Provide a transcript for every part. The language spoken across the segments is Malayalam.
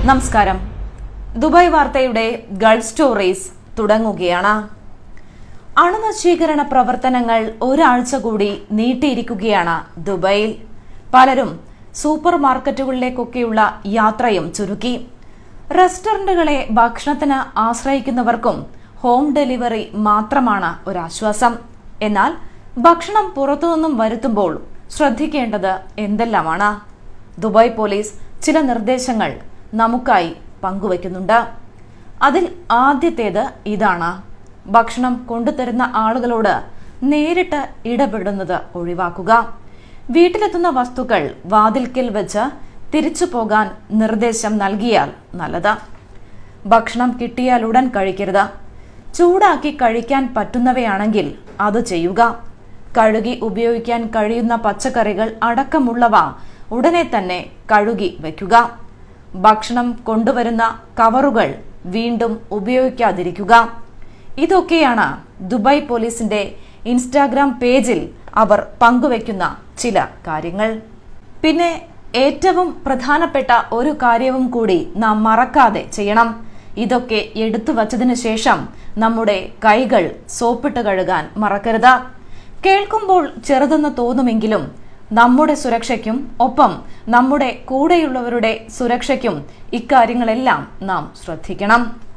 നമസ്കാരം ദുബായ് വാർത്തയുടെ ഗൾഫ് സ്റ്റോറീസ് തുടങ്ങുകയാണ് അണുനശീകരണ പ്രവർത്തനങ്ങൾ ഒരാഴ്ച കൂടി നീട്ടിയിരിക്കുകയാണ് ദുബായിൽ പലരും സൂപ്പർ മാർക്കറ്റുകളിലേക്കൊക്കെയുള്ള യാത്രയും ചുരുക്കി റെസ്റ്റോറന്റുകളെ ഭക്ഷണത്തിന് ആശ്രയിക്കുന്നവർക്കും ഹോം ഡെലിവറി മാത്രമാണ് ഒരാശ്വാസം എന്നാൽ ഭക്ഷണം പുറത്തുനിന്നും വരുത്തുമ്പോൾ ശ്രദ്ധിക്കേണ്ടത് എന്തെല്ലാമാണ് ദുബായ് പോലീസ് ചില നിർദ്ദേശങ്ങൾ നമുക്കായി പങ്കുവയ്ക്കുന്നുണ്ട് അതിൽ ആദ്യത്തേത് ഇതാണ് ഭക്ഷണം കൊണ്ടുതരുന്ന ആളുകളോട് നേരിട്ട് ഇടപെടുന്നത് ഒഴിവാക്കുക വീട്ടിലെത്തുന്ന വസ്തുക്കൾ വാതിൽക്കൽ വെച്ച് തിരിച്ചു പോകാൻ നിർദ്ദേശം നൽകിയാൽ നല്ലത് ഭക്ഷണം കിട്ടിയാൽ ഉടൻ കഴിക്കരുത് ചൂടാക്കി കഴിക്കാൻ പറ്റുന്നവയാണെങ്കിൽ അത് ചെയ്യുക കഴുകി ഉപയോഗിക്കാൻ കഴിയുന്ന പച്ചക്കറികൾ അടക്കമുള്ളവ ഉടനെ തന്നെ കഴുകി വയ്ക്കുക ഭക്ഷണം കൊണ്ടുവരുന്ന കവറുകൾ വീണ്ടും ഉപയോഗിക്കാതിരിക്കുക ഇതൊക്കെയാണ് ദുബായ് പോലീസിന്റെ ഇൻസ്റ്റാഗ്രാം പേജിൽ അവർ പങ്കുവയ്ക്കുന്ന ചില കാര്യങ്ങൾ പിന്നെ ഏറ്റവും പ്രധാനപ്പെട്ട ഒരു കാര്യവും കൂടി നാം മറക്കാതെ ചെയ്യണം ഇതൊക്കെ എടുത്തു വച്ചതിന് ശേഷം നമ്മുടെ കൈകൾ സോപ്പിട്ട് കഴുകാൻ മറക്കരുത് കേൾക്കുമ്പോൾ ചെറുതെന്ന് തോന്നുമെങ്കിലും നമ്മുടെ സുരക്ഷയ്ക്കും ഒപ്പം നമ്മുടെ കൂടെയുള്ളവരുടെ സുരക്ഷയ്ക്കും ഇക്കാര്യങ്ങളെല്ലാം നാം ശ്രദ്ധിക്കണം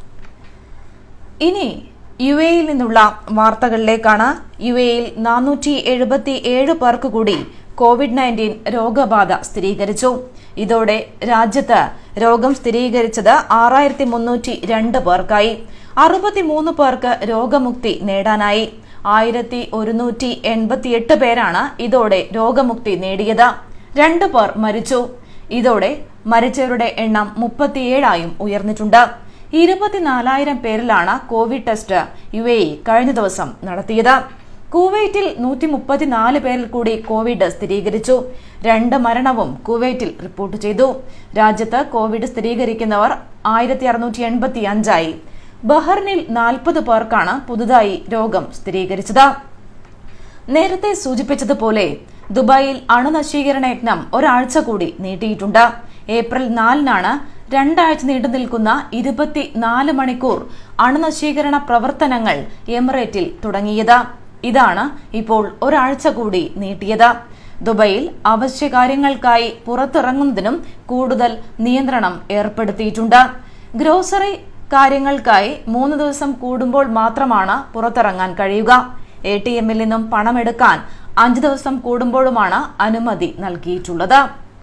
ഇനി യു എയിൽ നിന്നുള്ള വാർത്തകളിലേക്കാണ് യു എയിൽ നാനൂറ്റി എഴുപത്തി ഏഴ് പേർക്ക് കൂടി കോവിഡ് നയൻറ്റീൻ രോഗബാധ സ്ഥിരീകരിച്ചു ഇതോടെ രാജ്യത്ത് രോഗം സ്ഥിരീകരിച്ചത് ആറായിരത്തി മുന്നൂറ്റി രണ്ട് പേർക്കായി അറുപത്തിമൂന്ന് പേർക്ക് രോഗമുക്തി നേടാനായി ആയിരത്തി ഒരുന്നൂറ്റി എൺപത്തിയെട്ട് പേരാണ് ഇതോടെ രോഗമുക്തി നേടിയത് രണ്ടു പേർ മരിച്ചു ഇതോടെ മരിച്ചവരുടെ എണ്ണം മുപ്പത്തിയേഴായും ഉയർന്നിട്ടുണ്ട് ഇരുപത്തിനാലായിരം പേരിലാണ് കോവിഡ് ടെസ്റ്റ് യു എ കഴിഞ്ഞ ദിവസം നടത്തിയത് കുവൈറ്റിൽ നൂറ്റി മുപ്പത്തിനാല് പേരിൽ കൂടി കോവിഡ് സ്ഥിരീകരിച്ചു രണ്ട് മരണവും കുവൈറ്റിൽ റിപ്പോർട്ട് ചെയ്തു രാജ്യത്ത് കോവിഡ് സ്ഥിരീകരിക്കുന്നവർ ആയിരത്തി അറുന്നൂറ്റി എൺപത്തി അഞ്ചായി ബഹ്റിനിൽ നാൽപ്പത് പേർക്കാണ് പുതുതായി രോഗം സ്ഥിരീകരിച്ചത് നേരത്തെ സൂചിപ്പിച്ചതുപോലെ ദുബായിൽ അണുനശീകരണ യജ്ഞം ഒരാഴ്ച കൂടി നീട്ടിയിട്ടുണ്ട് ഏപ്രിൽ നാലിനാണ് രണ്ടാഴ്ച നീണ്ടു നിൽക്കുന്ന ഇരുപത്തിനാല് മണിക്കൂർ അണുനശീകരണ പ്രവർത്തനങ്ങൾ എമിറേറ്റിൽ തുടങ്ങിയത് ഇതാണ് ഇപ്പോൾ ഒരാഴ്ച കൂടി നീട്ടിയത് ദുബൈയിൽ അവശ്യകാര്യങ്ങൾക്കായി പുറത്തിറങ്ങുന്നതിനും കൂടുതൽ നിയന്ത്രണം ഏർപ്പെടുത്തിയിട്ടുണ്ട് ഗ്രോസറി കാര്യങ്ങൾക്കായി മൂന്ന് ദിവസം കൂടുമ്പോൾ മാത്രമാണ് പുറത്തിറങ്ങാൻ കഴിയുക എ ടി എമ്മിൽ നിന്നും പണമെടുക്കാൻ അഞ്ച് ദിവസം കൂടുമ്പോഴുമാണ് അനുമതി നൽകിയിട്ടുള്ളത്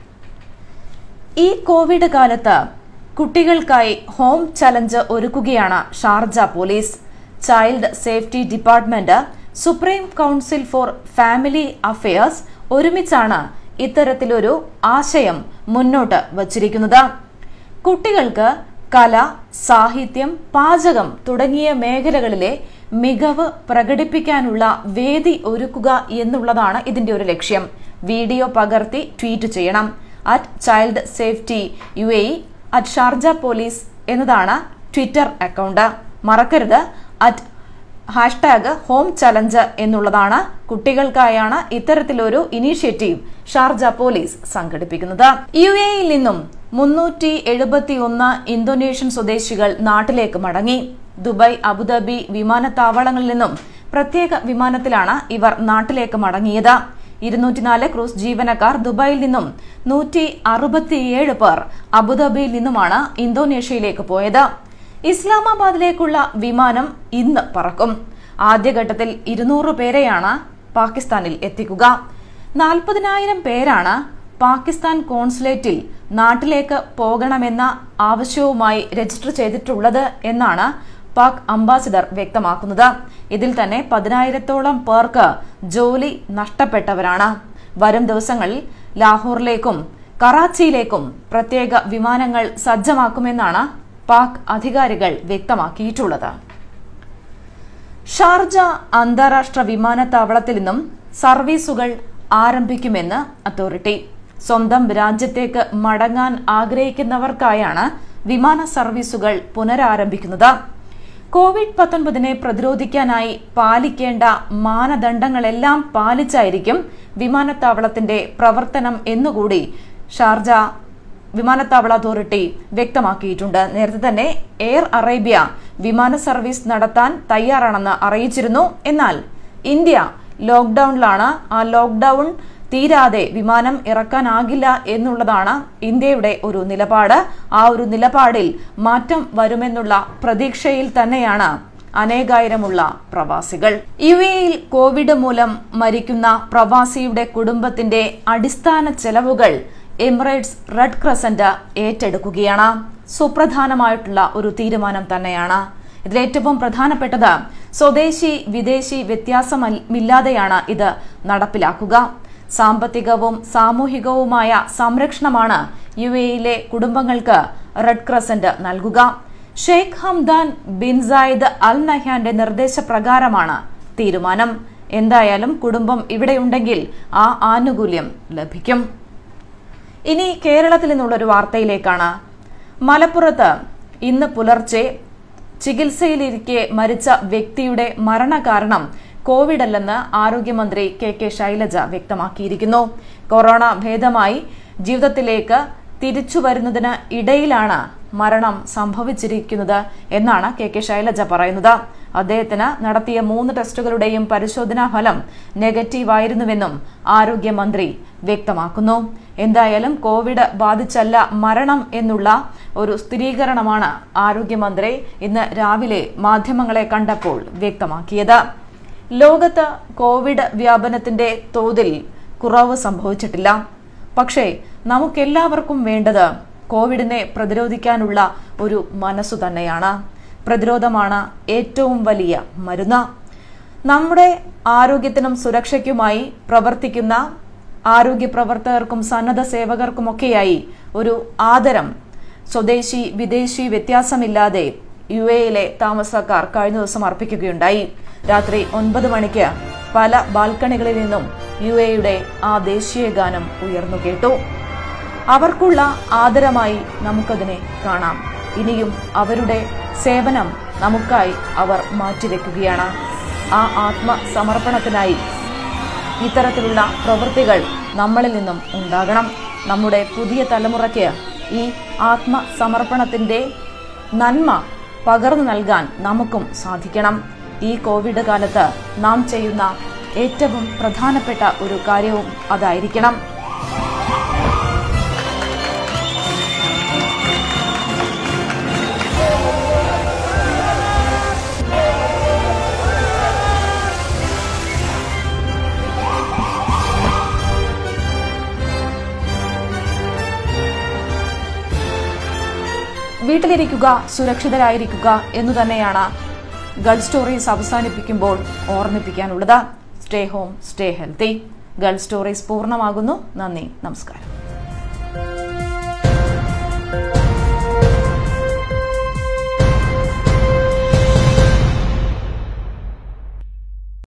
ഈ കോവിഡ് കാലത്ത് കുട്ടികൾക്കായി ഹോം ചലഞ്ച് ഒരുക്കുകയാണ് Sharjah police child safety department supreme council for family affairs ഒരുമിച്ചാണ് ഇത്തരത്തിലൊരു ആശയം മുന്നോട്ട് വച്ചിരിക്കുന്നത് കുട്ടികൾക്ക് കല സാഹിത്യം പാചകം തുടങ്ങിയ മേഖലകളിലെ മികവ് പ്രകടിപ്പിക്കാനുള്ള വേദി ഒരുക്കുക എന്നുള്ളതാണ് ഇതിന്റെ ഒരു ലക്ഷ്യം വീഡിയോ പകർത്തി ട്വീറ്റ് ചെയ്യണം at child safety U A at Sharjah police എന്നതാണ് ട്വിറ്റർ അക്കൗണ്ട് മറക്കരുത് അറ്റ് ഹാഷ്ടാഗ് ഹോം ചലഞ്ച് എന്നുള്ളതാണ് കുട്ടികൾക്കായാണ് ഇത്തരത്തിലൊരു ഇനീഷ്യേറ്റീവ് ഷാർജ പോലീസ് സംഘടിപ്പിക്കുന്നത് യു എയിൽ നിന്നും മുന്നൂറ്റി എഴുപത്തി ഒന്ന് ഇന്തോനേഷ്യൻ സ്വദേശികൾ നാട്ടിലേക്ക് മടങ്ങി ദുബായ് അബുദാബി വിമാനത്താവളങ്ങളിൽ നിന്നും പ്രത്യേക വിമാനത്തിലാണ് ഇവർ നാട്ടിലേക്ക് മടങ്ങിയത് ഇരുന്നൂറ്റിനാല് ക്രൂസ് ജീവനക്കാർ ദുബായിൽ നിന്നും നൂറ്റി അറുപത്തിയേഴ് പേർ അബുദാബിയിൽ നിന്നുമാണ് ഇന്തോനേഷ്യയിലേക്ക് പോയത് ഇസ്ലാമാബാദിലേക്കുള്ള വിമാനം ഇന്ന് പറക്കും ആദ്യഘട്ടത്തിൽ ഇരുന്നൂറ് പേരെയാണ് പാകിസ്ഥാനിൽ എത്തിക്കുക നാൽപ്പതിനായിരം പേരാണ് പാകിസ്ഥാൻ കോൺസുലേറ്റിൽ നാട്ടിലേക്ക് പോകണമെന്ന ആവശ്യവുമായി രജിസ്റ്റർ ചെയ്തിട്ടുള്ളത് എന്നാണ് പാക് അംബാസിഡർ വ്യക്തമാക്കുന്നത് ഇതിൽ തന്നെ പതിനായിരത്തോളം പേർക്ക് ജോലി നഷ്ടപ്പെട്ടവരാണ് വരും ദിവസങ്ങളിൽ ലാഹോറിലേക്കും കറാച്ചിയിലേക്കും പ്രത്യേക വിമാനങ്ങൾ സജ്ജമാക്കുമെന്നാണ് പാക് അധികാരികൾ വ്യക്തമാക്കിയിട്ടുള്ളത് ഷാർജ അന്താരാഷ്ട്ര വിമാനത്താവളത്തിൽ നിന്നും സർവീസുകൾ ആരംഭിക്കുമെന്ന് അതോറിറ്റി സ്വന്തം രാജ്യത്തേക്ക് മടങ്ങാൻ ആഗ്രഹിക്കുന്നവർക്കായാണ് വിമാന സർവീസുകൾ പുനരാരംഭിക്കുന്നത് കോവിഡ് പത്തൊൻപതിനെ പ്രതിരോധിക്കാനായി പാലിക്കേണ്ട മാനദണ്ഡങ്ങളെല്ലാം പാലിച്ചായിരിക്കും വിമാനത്താവളത്തിന്റെ പ്രവർത്തനം എന്നുകൂടി ഷാർജ വിമാനത്താവള അതോറിറ്റി വ്യക്തമാക്കിയിട്ടുണ്ട് നേരത്തെ തന്നെ എയർ അറേബ്യ വിമാന സർവീസ് നടത്താൻ തയ്യാറാണെന്ന് അറിയിച്ചിരുന്നു എന്നാൽ ഇന്ത്യ ലോക്ഡൌണിലാണ് ആ ലോക്ഡൌൺ തീരാതെ വിമാനം ഇറക്കാനാകില്ല എന്നുള്ളതാണ് ഇന്ത്യയുടെ ഒരു നിലപാട് ആ ഒരു നിലപാടിൽ മാറ്റം വരുമെന്നുള്ള പ്രതീക്ഷയിൽ തന്നെയാണ് അനേകായിരമുള്ള പ്രവാസികൾ യു എയിൽ കോവിഡ് മൂലം മരിക്കുന്ന പ്രവാസിയുടെ കുടുംബത്തിന്റെ അടിസ്ഥാന ചെലവുകൾ എമിറേറ്റ്സ് റെഡ് ക്രസന്റ് ഏറ്റെടുക്കുകയാണ് സുപ്രധാനമായിട്ടുള്ള ഒരു തീരുമാനം തന്നെയാണ് ഇതിലേറ്റവും പ്രധാനപ്പെട്ടത് സ്വദേശി വിദേശി വ്യത്യാസമില്ലാതെയാണ് ഇത് നടപ്പിലാക്കുക സാമ്പത്തികവും സാമൂഹികവുമായ സംരക്ഷണമാണ് യു എയിലെ കുടുംബങ്ങൾക്ക് റെഡ് ക്രസന്റ് നൽകുക Sheikh Hamdan bin Zayed Al നഹ്യാന്റെ നിർദ്ദേശപ്രകാരമാണ് തീരുമാനം എന്തായാലും കുടുംബം ഇവിടെയുണ്ടെങ്കിൽ ആ ആനുകൂല്യം ലഭിക്കും ഇനി കേരളത്തിൽ നിന്നുള്ളൊരു വാർത്തയിലേക്കാണ് മലപ്പുറത്ത് ഇന്ന് പുലർച്ചെ ചികിത്സയിലിരിക്കെ മരിച്ച വ്യക്തിയുടെ മരണകാരണം കോവിഡ് അല്ലെന്ന് ആരോഗ്യമന്ത്രി കെ കെ ശൈലജ വ്യക്തമാക്കിയിരിക്കുന്നു കൊറോണ ഭേദമായി ജീവിതത്തിലേക്ക് തിരിച്ചു വരുന്നതിന് ഇടയിലാണ് മരണം സംഭവിച്ചിരിക്കുന്നത് എന്നാണ് കെ കെ ശൈലജ പറയുന്നത് അദ്ദേഹത്തിന് നടത്തിയ മൂന്ന് ടെസ്റ്റുകളുടെയും പരിശോധനാ ഫലം നെഗറ്റീവായിരുന്നുവെന്നും ആരോഗ്യമന്ത്രി വ്യക്തമാക്കുന്നു എന്തായാലും കോവിഡ് ബാധിച്ചല്ല മരണം എന്നുള്ള ഒരു സ്ഥിരീകരണമാണ് ആരോഗ്യമന്ത്രി ഇന്ന് രാവിലെ മാധ്യമങ്ങളെ കണ്ടപ്പോൾ വ്യക്തമാക്കിയത് ലോകത്ത് കോവിഡ് വ്യാപനത്തിന്റെ തോതിൽ കുറവ് സംഭവിച്ചിട്ടില്ല പക്ഷേ നമുക്കെല്ലാവർക്കും വേണ്ടത് കോവിഡിനെ പ്രതിരോധിക്കാനുള്ള ഒരു മനസ്സു തന്നെയാണ് പ്രതിരോധമാണ് ഏറ്റവും വലിയ മരുന്ന് നമ്മുടെ ആരോഗ്യത്തിനും സുരക്ഷയ്ക്കുമായി പ്രവർത്തിക്കുന്ന ആരോഗ്യ പ്രവർത്തകർക്കും സന്നദ്ധ സേവകർക്കുമൊക്കെയായി ഒരു ആദരം സ്വദേശി വിദേശി വ്യത്യാസമില്ലാതെ യു എയിലെ താമസക്കാർ കഴിഞ്ഞ ദിവസം അർപ്പിക്കുകയുണ്ടായി രാത്രി ഒൻപത് മണിക്ക് പല ബാൽക്കണികളിൽ നിന്നും യു എയുടെ ആ ദേശീയ ഗാനം ഉയർന്നു കേട്ടു അവർക്കുള്ള ആദരമായി നമുക്കതിനെ കാണാം ഇനിയും അവരുടെ സേവനം നമുക്കായി അവർ മാറ്റിവെക്കുകയാണ് ആ ആത്മസമർപ്പണത്തിനായി ഇത്തരത്തിലുള്ള പ്രവൃത്തികൾ നമ്മളിൽ നിന്നും ഉണ്ടാകണം നമ്മുടെ പുതിയ തലമുറയ്ക്ക് ഈ ആത്മസമർപ്പണത്തിന്റെ നന്മ പകർന്നു നൽകാൻ നമുക്കും സാധിക്കണം ഈ കോവിഡ് കാലത്ത് നാം ചെയ്യുന്ന ഏറ്റവും പ്രധാനപ്പെട്ട ഒരു കാര്യവും അതായിരിക്കണം വീട്ടിലിരിക്കുക സുരക്ഷിതരായിരിക്കുക എന്നു തന്നെയാണ് ഗൾഫ് സ്റ്റോറീസ് അവസാനിപ്പിക്കുമ്പോൾ ഓർമ്മിപ്പിക്കാനുള്ളത് stay home stay healthy Gulf Stories പൂർണ്ണമാകുന്നു നന്ദി നമസ്കാരം